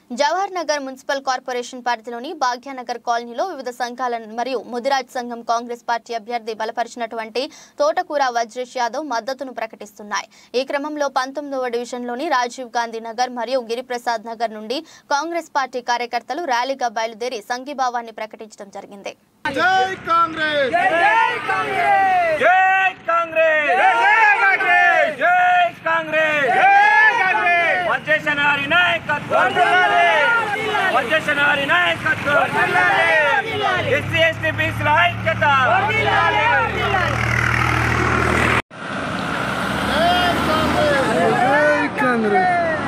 Jawahar Nagar municipal corporation పరిధిలోని భాగ్యనగర్ కాలనీలో వివిధ సంఘాల మరియు ముదిరాజ్ సంఘం కాంగ్రెస్ పార్టీ అభ్యర్థి బలపరిచినటువంటి తోటకూర వజ్రేష్ యాదవ్ మద్దతును ప్రకటిస్తున్నాయి ఈ క్రమంలో పంతొమ్మిదవ డివిజన్లోని రాజీవ్ గాంధీ నగర్ మరియు గిరిప్రసాద్ నగర్ నుండి కాంగ్రెస్ పార్టీ కార్యకర్తలు ర్యాలీగా బయలుదేరి సంఘీభావాన్ని ప్రకటించడం జరిగింది జై కాంగ్రెస్ జై కాంగ్రెస్ జై కాంగ్రెస్ జై కాంగ్రెస్ వచ్చేసనారి నాయకత్వం వచ్చేసనారి నాయకత్వం ఎస్సీ ఎస్టీ బీసీల ఐక్యత జై కాంగ్రెస్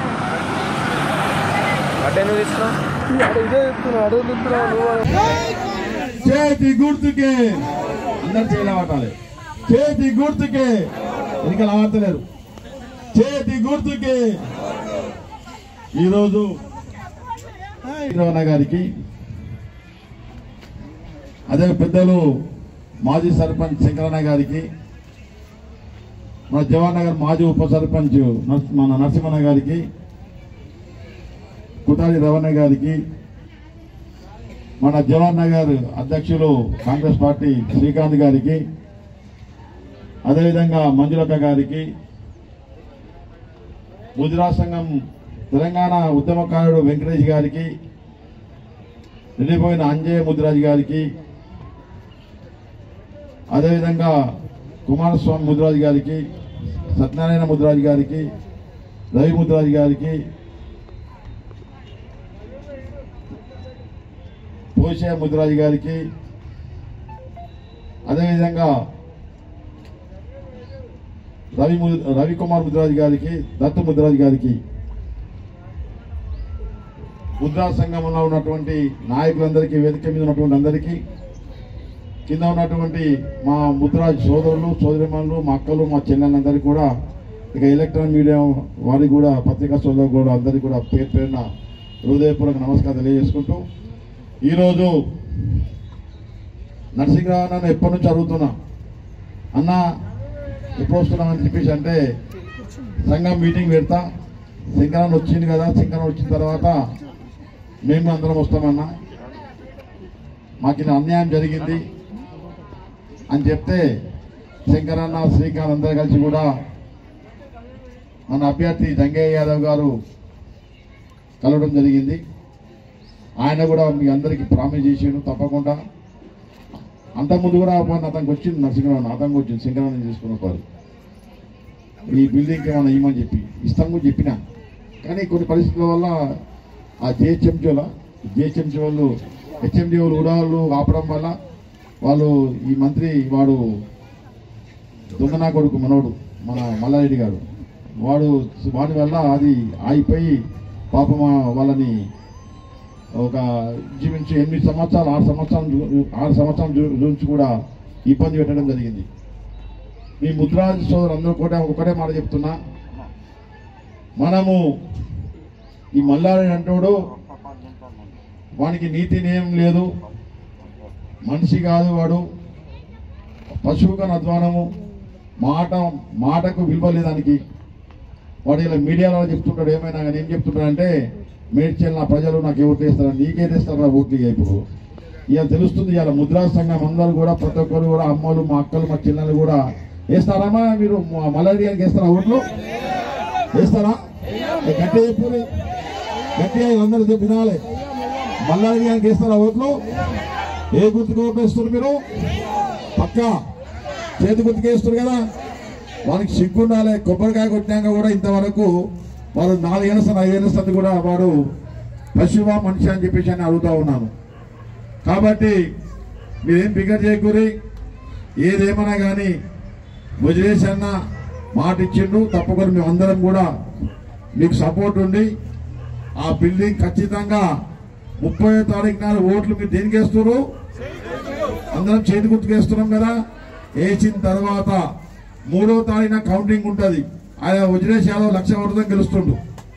చేతి గుర్తుకే అందరు చేయలేవటాలి చేతి గుర్తుకే ఇంకా లావతలేరు చేతి గుర్తుకే ఈరోజు రమణ గారికి అదే పెద్దలు మాజీ సర్పంచ్ శంకరన్న గారికి మన జవహర్ నగర్ మాజీ ఉప సర్పంచ్ నర్స్- మన నరసింహన్న గారికి కుటారి రవణ గారికి మన జవహర్ నగర్ అధ్యక్షులు కాంగ్రెస్ పార్టీ శ్రీకాంత్ గారికి అదేవిధంగా మంజులక్క గారికి గుజరాత్ సంఘం తెలంగాణ ఉద్యమకారుడు వెంకటేష్ గారికి వెళ్ళిపోయిన అంజయ్య ముదిరాజ్ గారికి అదేవిధంగా కుమారస్వామి ముదిరాజ్ గారికి సత్యనారాయణ ముదిరాజ్ గారికి రవి ముదిరాజ్ గారికి పోషే ముదిరాజ్ గారికి అదేవిధంగా రవి ము- రవికుమార్ ముదిరాజ్ గారికి దత్తు ముదిరాజ్ గారికి ముద్రా సంఘంలో ఉన్నటువంటి నాయకులందరికీ వేదిక మీద ఉన్నటువంటి అందరికీ కింద ఉన్నటువంటి మా ముద్రాజ్ సోదరులు సోదరిమణులు మా అక్కలు మా చెల్లెలందరికీ కూడా ఇక ఎలక్ట్రానిక్ మీడియా వారికి కూడా పత్రికా సోదరులు కూడా అందరికీ కూడా పేరు పేరున హృదయపూర్వక నమస్కారం తెలియజేసుకుంటూ ఈరోజు నరసింహరావు నన్ను ఎప్పటి నుంచి అడుగుతున్నా అన్న ఎప్పుడు వస్తున్నామని చెప్పేసి అంటే సంఘం మీటింగ్ పెడతా శంకరన్ వచ్చింది కదా శంకరన్ వచ్చిన తర్వాత మేము అందరం వస్తామన్నా మాకు ఇలా అన్యాయం జరిగింది అని చెప్తే శంకరన్న శ్రీకాంత్ అందరూ కలిసి కూడా మన అభ్యర్థి జంగయ్య యాదవ్ గారు కలవడం జరిగింది ఆయన కూడా మీ అందరికీ ప్రామిస్ చేసిండు తప్పకుండా అంతకుముందు కూడా అతను అతనికి వచ్చింది నరసింహరావు అతనికి వచ్చింది శంకరాన్ని తీసుకున్న వారు ఈ బిల్డింగ్కి ఏమైనా ఇవ్వమని చెప్పి ఇస్తాం కూడా చెప్పిన కానీ కొన్ని పరిస్థితుల వల్ల ఆ జేహెచ్ఎంసీల జేహెచ్ఎంసీ వాళ్ళు హెచ్ఎండి వాళ్ళు కూడా వాళ్ళు ఆపడం వల్ల వాళ్ళు ఈ మంత్రి వాడు దొంగనా కొడుకు మనోడు మన మల్లారెడ్డి గారు వాడు వాడి వల్ల అది ఆగిపోయి పాపం వాళ్ళని ఒక ఇంచుమించు ఎనిమిది సంవత్సరాలు ఆరు సంవత్సరాలు జు- ఆరు సంవత్సరాల జు- నుంచి కూడా ఇబ్బంది పెట్టడం జరిగింది మీ ముద్రాజు సోదరు అందరూ కూడా ఒకటే మాట చెప్తున్నా మనము ఈ మల్లారెడ్డి అంటోడు వానికి నీతి నియమం లేదు మనిషి కాదు వాడు పశువుగా అధ్వానము మాట మాటకు విలువ లేదు దానికి వాడు ఇలా మీడియాలో చెప్తుంటాడు ఏమైనా కానీ ఏం చెప్తుంటాడంటే మేడ్చల్ నా ప్రజలు నాకు ఓట్లు వేస్తారు నీకే తెస్తారా ఓట్లు ఇక ఇప్పుడు ఇవాళ తెలుస్తుంది ఇవాళ ముద్రా సంఘం అందరూ కూడా ప్రతి ఒక్కరు కూడా అమ్మలు మా అక్కలు మా చెల్లెలు కూడా వేస్తారమ్మా మీరు మలేరియాకి వేస్తారా ఓట్లు వేస్తారా ఏ గట్టిగా చెప్పుని గట్టిగా అందరూ చెప్పి వినాలి మల్లారెడ్డికి వేస్తారా ఓట్లు ఏ గుర్తుకు ఓట్లు వేస్తారు మీరు పక్కా చేతి గుర్తుకు వేస్తారు కదా వానికి సిగ్గుండాలి కొబ్బరికాయ కొట్టినాక కూడా ఇంతవరకు వాడు నాలుగేళ్ళ సార్ ఐదేళ్ళ సంది కూడా వాడు పశువా మనిషి అని చెప్పేసి అని అడుగుతా ఉన్నాను కాబట్టి మీరేం ఫిగర్ చేయకూరి ఏదేమన్నా కానీ వదిలేసి అన్న మాట ఇచ్చిండు తప్పకుండా మేము అందరం కూడా మీకు సపోర్ట్ ఉండి ఆ బిల్డింగ్ ఖచ్చితంగా ముప్పై తారీఖు నాడు ఓట్లు మీరు దేనికి వేస్తారు అందరం చేతి గుర్తుకు వేస్తున్నాం కదా వేసిన తర్వాత మూడో తారీఖున కౌంటింగ్ ఉంటది ఆయన వజ్రేష్ యాదవ్ లక్ష ఓటుతో గెలుస్తుండు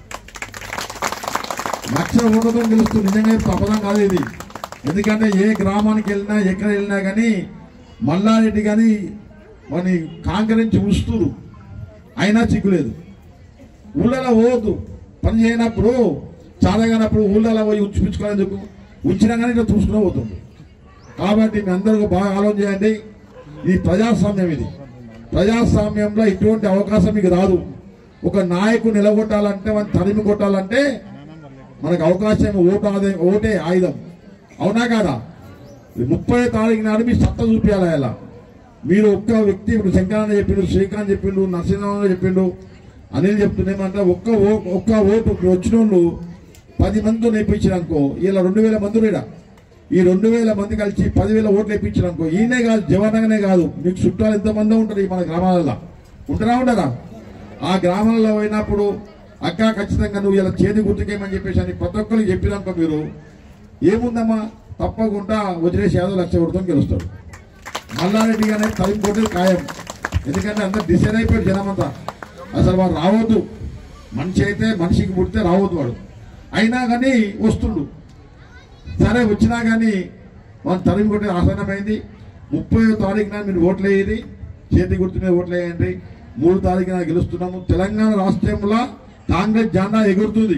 లక్ష ఓటుతో గెలుస్తుంది నిజంగా ఇది తప్పదం కాదు ఇది ఎందుకంటే ఏ గ్రామానికి వెళ్ళినా ఎక్కడ వెళ్ళినా కానీ మల్లారెడ్డి కానీ వాని కాంకరించి ఉంచుతురు అయినా చిక్కులేదు ఊళ్ళలో పోవద్దు పని చేయనప్పుడు చాలగానప్పుడు ఊళ్ళలో పోయి ఉంచిపించుకోలేందుకు ఉంచినా కానీ ఇట్లా చూసుకునే పోతుంది కాబట్టి మీ అందరూ బాగా ఆలోచన చేయండి ఇది ప్రజాస్వామ్యం ఇది ప్రజాస్వామ్యంలో ఇటువంటి అవకాశం మీకు రాదు ఒక నాయకుడు నిలగొట్టాలంటే మనం తరిమి కొట్టాలంటే మనకు అవకాశం ఓటు ఆదే ఓటే ఆయుధం అవునా కాదా ముప్పై తారీఖు నాడు మీ సత్తా చూపించాలి అలా మీరు ఒక్క వ్యక్తి ఇప్పుడు శంకరాన్న చెప్పిండు శ్రీకాంత్ చెప్పిండు నరసింహరావు చెప్పిండు అనిల్ చెప్తుండేమంటే ఒక్క ఓ ఒక్క ఓటు ఇప్పుడు వచ్చిన వాళ్ళు పది మందితో నేర్పించారనుకో ఇలా రెండు వేల మంది ఈడ ఈ రెండు వేల మంది కలిసి పదివేల ఓట్లు వేయించారనుకో ఈయనే కాదు జవానగానే కాదు మీకు చుట్టాలు ఎంతమంది ఉంటారు ఈ మన గ్రామాలలో ఉంటారా ఉండరా ఆ గ్రామాలలో పోయినప్పుడు అక్క ఖచ్చితంగా నువ్వు ఇలా చేతి గుర్తుకేమని చెప్పేసి అని ప్రతి ఒక్కరికి చెప్పినాక మీరు ఏముందమ్మా తప్పకుండా వదిలేసి యాదవ్ లక్ష కొడుతూ గెలుస్తాడు మల్లారెడ్డి అనేది తలింపు కొట్టేది ఖాయం ఎందుకంటే అందరు డిసైడ్ అయిపోయాడు జనమంతా అసలు వాడు రావద్దు మనిషి అయితే మనిషికి పుడితే రావద్దు వాడు అయినా కానీ వస్తుండు సరే వచ్చినా కానీ వాళ్ళు తరిమి కొట్టే ఆసనమైంది ముప్పై తారీఖున మీరు ఓట్లు వేయండి చేతి గుర్తు మీద ఓట్లు వేయండి మూడు తారీఖున గెలుస్తున్నాము తెలంగాణ రాష్ట్రంలో కాంగ్రెస్ జెండా ఎగురుతుంది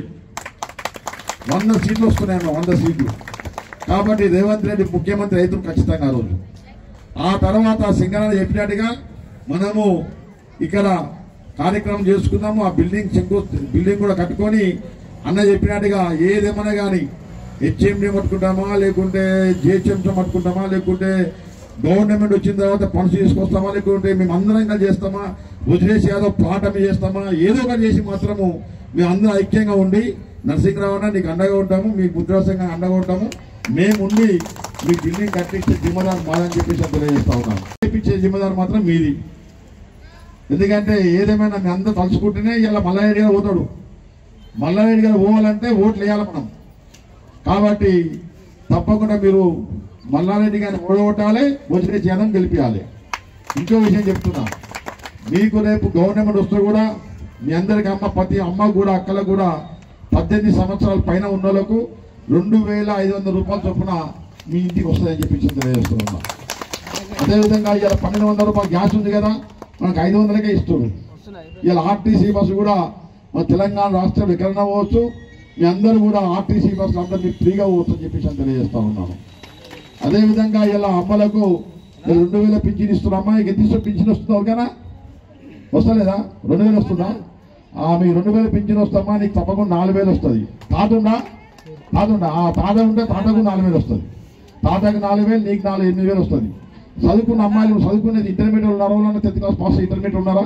వంద సీట్లు వస్తున్నాయన్న వంద సీట్లు కాబట్టి రేవంత్ రెడ్డి ముఖ్యమంత్రి అయితే ఖచ్చితంగా ఆ రోజు ఆ తర్వాత సింగరాజు చెప్పినట్టుగా మనము ఇక్కడ కార్యక్రమం చేసుకుందాము ఆ బిల్డింగ్ శంకు బిల్డింగ్ కూడా కట్టుకొని అన్న చెప్పినట్టుగా ఏదేమన్నా కానీ హెచ్ఎండి పట్టుకుంటామా లేకుంటే జిహెచ్ఎంసీ పట్టుకుంటామా లేకుంటే గవర్నమెంట్ వచ్చిన తర్వాత పనులు తీసుకొస్తామా లేకుంటే మేము అందరం కలిసి చేస్తామా వదిలేసి ఏదో ప్లాట్ అమ్మి చేస్తామా ఏదో ఒకటి చేసి మాత్రము మేము అందరం ఐక్యంగా ఉండి నరసింహరావు అన్న నీకు అండగా ఉంటాము మీ ముద్రాసంగా అండగా ఉంటాము మేము ఉండి మీ బిల్డింగ్ కట్టించే జిమ్మదారు మాదని చెప్పేసి నేను తెలియజేస్తా ఉన్నాను కట్టించే జిమ్మదారు మాత్రం మీది ఎందుకంటే ఏదేమైనా మీ అందరూ తలుచుకుంటేనే ఇలా మల్లారెడ్డి గారు పోతాడు మల్లారెడ్డి గారు పోవాలంటే ఓట్లు వేయాలి మనం కాబట్టి తప్పకుండా మీరు మల్లారెడ్డి గారిని ఓడగొట్టాలి వచ్చిన జనం గెలిపించాలి ఇంకో విషయం చెప్తున్నా మీకు రేపు గవర్నమెంట్ వస్తే కూడా మీ అందరికి అమ్మ ప్రతి అమ్మ కూడా అక్కలకు కూడా పద్దెనిమిది సంవత్సరాల పైన ఉన్న వాళ్ళకు రెండు వేల ఐదు వందల రూపాయల చొప్పున మీ ఇంటికి వస్తుందని చెప్పి తెలియజేస్తున్నా అదేవిధంగా ఇలా పన్నెండు వందల రూపాయల గ్యాస్ ఉంది కదా మనకు ఐదు వందలకే ఇస్తుంది ఇలా ఆర్టీసీ బస్సు కూడా మన తెలంగాణ రాష్ట్రంలో ఎక్కడైనా పోవచ్చు మీ అందరూ కూడా ఆర్టీసీ బస్సు అందరూ మీకు ఫ్రీగా పోవచ్చు అని చెప్పేసి నేను తెలియజేస్తా ఉన్నాను అదేవిధంగా ఇలా అమ్మలకు ఇలా రెండు వేల పింఛన్ ఇస్తున్నామా ఇక ఎంత ఇష్టం పింఛన్ వస్తుందా ఓకేనా వస్తలేదా రెండు వేలు వస్తుందా ఆ, మీకు రెండు వేలు పింఛన్ వస్తామా నీకు తప్పకుండా నాలుగు వేలు వస్తుంది తాత ఉందా తాత ఉందా ఆ తాత ఉంటే తాతకు నాలుగు వేలు వస్తుంది తాతకు నాలుగు వేలు నీకు నాలుగు ఎనిమిది వేలు వస్తుంది చదువుకున్న అమ్మాయిలు చదువుకునేది ఇంటర్మీడియట్ ఉన్నారా వాళ్ళని టెన్త్ క్లాస్ పాస్ ఇంటర్మీడియట్ ఉన్నారా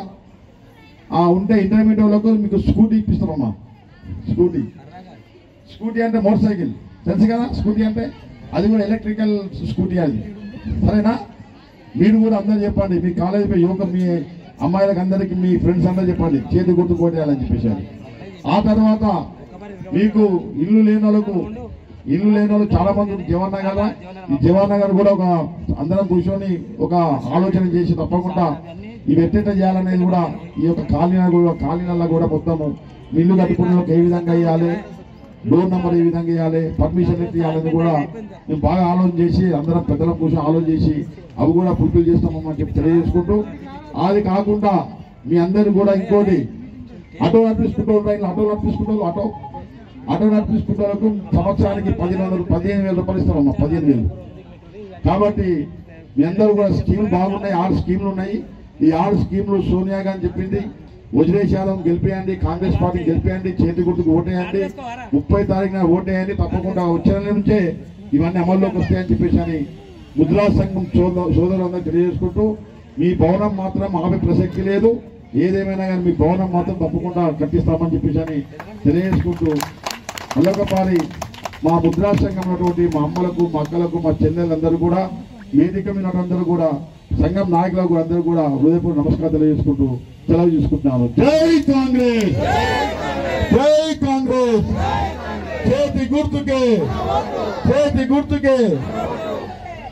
ఆ, ఉంటే ఇంటర్మీడియట్ వాళ్ళకు మీకు స్కూటీ ఇప్పిస్తామమ్మా స్కూటీ స్కూటీ అంటే మోటార్ సైకిల్ తెలుసు కదా స్కూటీ అంటే అది కూడా ఎలక్ట్రికల్ స్కూటీ అది సరేనా మీరు కూడా అందరూ చెప్పండి మీ కాలేజీ మీ యువక మీ అమ్మాయిలకు అందరికి మీ ఫ్రెండ్స్ అందరూ చెప్పండి చేతి గుర్తు కొట్టేయాలని చెప్పేసి అని. ఆ తర్వాత మీకు ఇల్లు లేని వాళ్ళకు ఇల్లు లేని వాళ్ళు చాలా మంది ఉన్నారు జవహర్ నగర్ ఈ జవహర్ నగర్ కూడా ఒక అందరం కూర్చొని ఒక ఆలోచన చేసి తప్పకుండా ఇవి ఎట్టెట్ట చేయాలనేది కూడా ఈ యొక్క కాలనీ కూడా కాలనీలలో కూడా మొత్తము ఇల్లు కట్టుకునే వాళ్ళకి ఏ విధంగా ఇవ్వాలి డోర్ నెంబర్ ఏ విధంగా ఇవ్వాలి పర్మిషన్ ఎట్టి ఇవ్వాలని కూడా మేము బాగా ఆలోచన చేసి అందరం పెద్దలం కూర్చొని ఆలోచన చేసి అవి కూడా ఫుల్ఫిల్ చేస్తామని చెప్పి తెలియజేసుకుంటూ అది కాకుండా మీ అందరు కూడా ఇంకోటి ఆటో నడిపించుకుంటూ ఉంటాయి ఆటో నడిపించుకుంటూ ఆటో ఆటో నడిపించుకుంటే వాళ్ళకు సంవత్సరానికి పదిహేను వందలు పదిహేను వేల రూపాయలు ఇస్తామమ్మా పదిహేను వేలు కాబట్టి మీ అందరూ కూడా స్కీములు బాగున్నాయి ఆరు స్కీములు ఉన్నాయి ఈ ఆరు స్కీములు సోనియా గాంధీ చెప్పింది వజ్రేష్ యాదవ్ గెలిపేయండి కాంగ్రెస్ పార్టీ గెలిపేయండి చేతి గుర్తుకు ఓటేయండి ముప్పై తారీఖున ఓటేయండి తప్పకుండా వచ్చే నెల నుంచే ఇవన్నీ అమల్లోకి వస్తాయని చెప్పేసి అని ముద్రా సంఘం సోదరు సోదరులందరూ తెలియజేసుకుంటూ మీ భవనం మాత్రం ఆపే ప్రసక్తి లేదు ఏదేమైనా కానీ మీ భవనం మాత్రం తప్పకుండా కట్టిస్తామని చెప్పేసి అని తెలియజేసుకుంటూ మళ్ళొకసారి మా ముద్రా సంఘం ఉన్నటువంటి మా అమ్మలకు మా అక్కలకు మా చెల్లెలందరూ కూడా వేదిక మీద ఉన్నటువంటి అందరూ కూడా సంఘం నాయకులకు కూడా అందరూ కూడా హృదయపూర్వక నమస్కారం తెలియజేసుకుంటూ సెలవు తీసుకుంటున్నాను జై కాంగ్రెస్ జై కాంగ్రెస్ చేతి గుర్తుకే చేతి గుర్తుకే